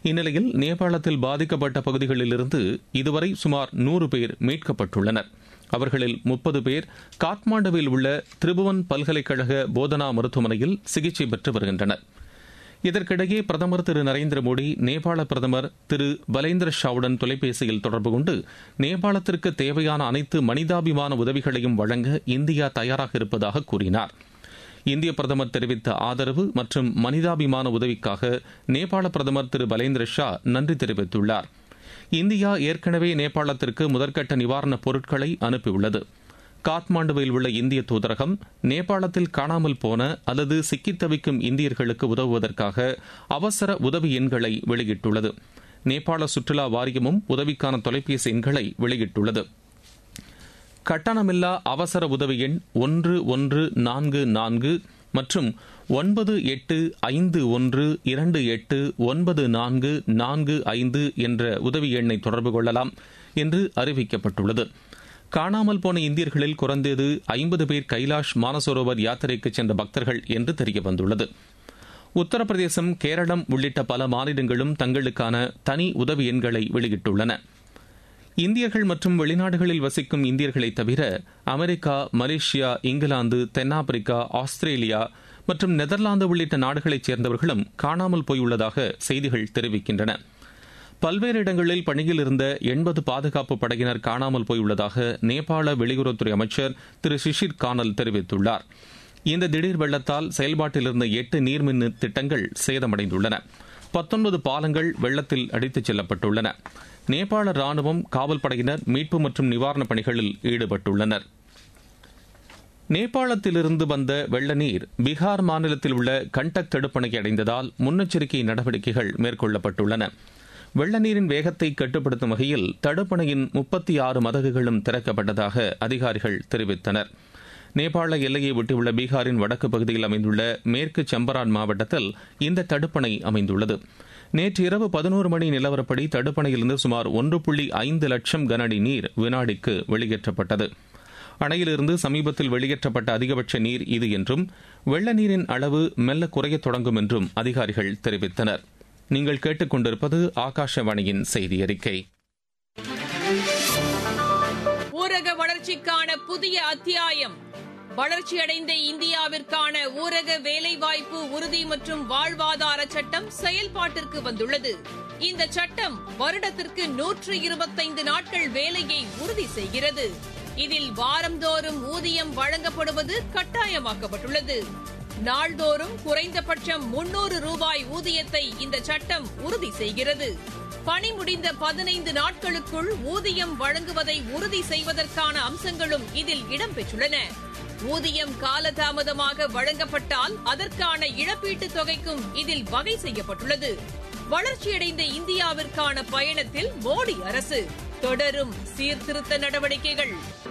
இந்நிலையில் நேபாளத்தில் பாதிக்கப்பட்ட பகுதிகளிலிருந்து இதுவரை சுமார் நூறு பேர் மீட்கப்பட்டுள்ளனர் அவர்களில் முப்பது பேர் காத்மாண்டுவில் உள்ள திரிபுவன் பல்கலைக்கழக போதனா மருத்துவமனையில் சிகிச்சை பெற்று வருகின்றனர் இதற்கிடையே பிரதமர் திரு நரேந்திர மோடி நேபாள பிரதமர் திரு பலேந்திர ஷாவுடன் தொலைபேசியில் தொடர்பு கொண்டு நேபாளத்திற்கு தேவையான அனைத்து மனிதாபிமான உதவிகளையும் வழங்க இந்தியா தயாராக இருப்பதாக கூறினார் இந்திய பிரதமர் தெரிவித்த ஆதரவு மற்றும் மனிதாபிமான உதவிக்காக நேபாள பிரதமர் திரு பலேந்திர ஷா நன்றி தெரிவித்துள்ளார் இந்தியா ஏற்கனவே நேபாளத்திற்கு முதற்கட்ட நிவாரணப் பொருட்களை அனுப்பியுள்ளது காத்மாண்டுவில் உள்ள இந்திய தூதரகம் நேபாளத்தில் காணாமல் போன அல்லது சிக்கித் தவிக்கும் இந்தியர்களுக்கு உதவுவதற்காக அவசர உதவி எண்களை வெளியிட்டுள்ளது நேபாள சுற்றுலா வாரியமும் உதவிக்கான தொலைபேசி எண்களை வெளியிட்டுள்ளது கட்டணமில்லா அவசர உதவி எண் ஒன்று ஒன்று நான்கு நான்கு மற்றும் ஒன்பது எட்டு ஐந்து ஒன்று இரண்டு எட்டு ஒன்பது நான்கு நான்கு ஐந்து என்ற உதவி எண்ணை தொடர்பு கொள்ளலாம் என்று அறிவிக்கப்பட்டுள்ளது காணாமல் போன இந்தியர்களில் குறைந்தது ஐம்பது பேர் கைலாஷ் மானசரோவர் யாத்திரைக்கு சென்ற பக்தர்கள் என்று தெரியவந்துள்ளது உத்தரப்பிரதேசம் கேரளம் உள்ளிட்ட பல மாநிலங்களும் தங்களுக்கான தனி உதவி எண்களை வெளியிட்டுள்ளன இந்தியர்கள் மற்றும் வெளிநாடுகளில் வசிக்கும் இந்தியர்களை தவிர அமெரிக்கா மலேசியா இங்கிலாந்து தென்னாப்பிரிக்கா ஆஸ்திரேலியா மற்றும் நெதர்லாந்து உள்ளிட்ட நாடுகளைச் சேர்ந்தவர்களும் காணாமல் போயுள்ளதாக செய்திகள் தெரிவிக்கின்றன பல்வேறு இடங்களில் பணியில் இருந்த எண்பது பாதுகாப்பு படையினர் காணாமல் போயுள்ளதாக நேபாள வெளியுறவுத்துறை அமைச்சர் திரு சிஷிர் கானல் தெரிவித்துள்ளார் இந்த திடீர் வெள்ளத்தால் செயல்பாட்டில் இருந்த எட்டு நீர்மின் திட்டங்கள் சேதமடைந்துள்ளன பத்தொன்பது பாலங்கள் வெள்ளத்தில் அடித்துச் செல்லப்பட்டுள்ளன நேபாள ராணுவம் காவல் படையினர் மீட்பு மற்றும் நிவாரணப் பணிகளில் ஈடுபட்டுள்ளனர் நேபாளத்திலிருந்து வந்த வெள்ள நீர் பீகார் மாநிலத்தில் உள்ள கண்டக் தடுப்பணையை அடைந்ததால் முன்னெச்சரிக்கை நடவடிக்கைகள் மேற்கொள்ளப்பட்டுள்ளன வெள்ள நீரின் வேகத்தை கட்டுப்படுத்தும் வகையில் தடுப்பணையின் முப்பத்தி ஆறு மதகுகளும் திறக்கப்பட்டதாக அதிகாரிகள் தெரிவித்தனர் நேபாள எல்லையை ஒட்டியுள்ள பீகாரின் வடக்கு பகுதியில் அமைந்துள்ள மேற்கு சம்பரான் மாவட்டத்தில் இந்த தடுப்பணை அமைந்துள்ளது நேற்று இரவு பதினோரு மணி நிலவரப்படி தடுப்பணையிலிருந்து சுமார் ஒன்று புள்ளி ஐந்து லட்சம் கனஅடி நீர் வினாடிக்கு வெளியேற்றப்பட்டது அணையிலிருந்து சமீபத்தில் வெளியேற்றப்பட்ட அதிகபட்ச நீர் இது என்றும் வெள்ள நீரின் அளவு மெல்ல குறையத் தொடங்கும் என்றும் அதிகாரிகள் தெரிவித்தனர் நீங்கள் கேட்டுக்கொண்டிருப்பது ஆகாஷவாணியின் செய்தி அறிக்கை ஊரக வளர்ச்சிக்கான புதிய அத்தியாயம் வளர்ச்சியடைந்த இந்தியாவிற்கான ஊரக வேலைவாய்ப்பு உறுதி மற்றும் வாழ்வாதார சட்டம் செயல்பாட்டிற்கு வந்துள்ளது இந்த சட்டம் வருடத்திற்கு நூற்று இருபத்தைந்து நாட்கள் வேலையை உறுதி செய்கிறது இதில் வாரந்தோறும் ஊதியம் வழங்கப்படுவது கட்டாயமாக்கப்பட்டுள்ளது நாள்தோறும் குறைந்தபட்சம் முன்னூறு ரூபாய் ஊதியத்தை இந்த சட்டம் உறுதி செய்கிறது பணி முடிந்த பதினைந்து நாட்களுக்குள் ஊதியம் வழங்குவதை உறுதி செய்வதற்கான அம்சங்களும் இதில் இடம்பெற்றுள்ளன ஊதியம் காலதாமதமாக வழங்கப்பட்டால் அதற்கான இழப்பீட்டுத் தொகைக்கும் இதில் வகை செய்யப்பட்டுள்ளது வளர்ச்சியடைந்த இந்தியாவிற்கான பயணத்தில் மோடி அரசு தொடரும் சீர்திருத்த நடவடிக்கைகள்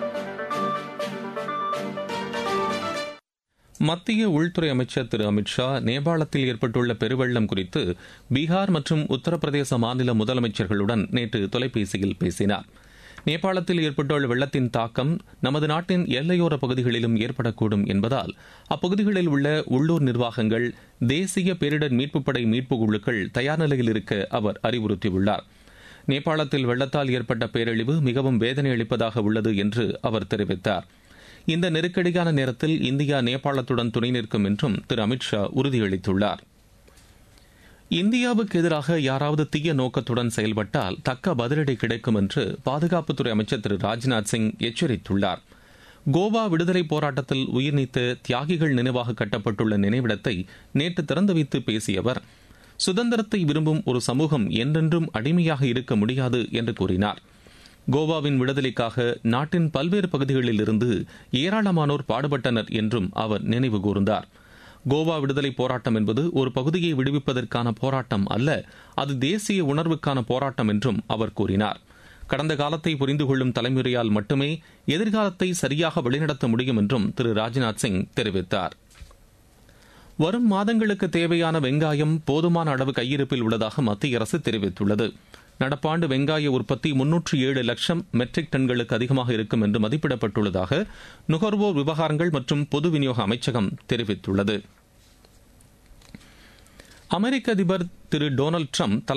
மத்திய உள்துறை அமைச்சர் திரு அமித்ஷா நேபாளத்தில் ஏற்பட்டுள்ள பெருவெள்ளம் குறித்து பீகார் மற்றும் உத்தரப்பிரதேச மாநில முதலமைச்சர்களுடன் நேற்று தொலைபேசியில் பேசினார் நேபாளத்தில் ஏற்பட்டுள்ள வெள்ளத்தின் தாக்கம் நமது நாட்டின் எல்லையோர பகுதிகளிலும் ஏற்படக்கூடும் என்பதால் அப்பகுதிகளில் உள்ள உள்ளூர் நிர்வாகங்கள் தேசிய பேரிடர் மீட்புப் படை மீட்புக் குழுக்கள் தயார் நிலையில் இருக்க அவர் அறிவுறுத்தியுள்ளார் நேபாளத்தில் வெள்ளத்தால் ஏற்பட்ட பேரழிவு மிகவும் வேதனை அளிப்பதாக உள்ளது என்று அவர் தெரிவித்தார் இந்த நெருக்கடியான நேரத்தில் இந்தியா நேபாளத்துடன் துணை நிற்கும் என்றும் திரு அமித்ஷா உறுதியளித்துள்ளார் இந்தியாவுக்கு எதிராக யாராவது தீய நோக்கத்துடன் செயல்பட்டால் தக்க பதிலடி கிடைக்கும் என்று பாதுகாப்புத்துறை அமைச்சர் திரு ராஜ்நாத் சிங் எச்சரித்துள்ளார் கோவா விடுதலை போராட்டத்தில் உயிர் நீத்த தியாகிகள் நினைவாக கட்டப்பட்டுள்ள நினைவிடத்தை நேற்று திறந்து வைத்து பேசிய அவர் சுதந்திரத்தை விரும்பும் ஒரு சமூகம் என்றென்றும் அடிமையாக இருக்க முடியாது என்று கூறினார் கோவாவின் விடுதலைக்காக நாட்டின் பல்வேறு பகுதிகளில் இருந்து ஏராளமானோர் பாடுபட்டனர் என்றும் அவர் நினைவு கூர்ந்தார் கோவா விடுதலை போராட்டம் என்பது ஒரு பகுதியை விடுவிப்பதற்கான போராட்டம் அல்ல அது தேசிய உணர்வுக்கான போராட்டம் என்றும் அவர் கூறினார் கடந்த காலத்தை புரிந்து கொள்ளும் தலைமுறையால் மட்டுமே எதிர்காலத்தை சரியாக வழிநடத்த முடியும் என்றும் திரு ராஜ்நாத் சிங் தெரிவித்தார் வரும் மாதங்களுக்கு தேவையான வெங்காயம் போதுமான அளவு கையிருப்பில் உள்ளதாக மத்திய அரசு தெரிவித்துள்ளது நடப்பாண்டு வெங்காய உற்பத்தி முன்னூற்று ஏழு லட்சம் மெட்ரிக் டன்களுக்கு அதிகமாக இருக்கும் என்று மதிப்பிடப்பட்டுள்ளதாக நுகர்வோர் விவகாரங்கள் மற்றும் பொது விநியோக அமைச்சகம் தெரிவித்துள்ளது அமெரிக்க அதிபர் திரு டொனால்டு ட்ரம்ப்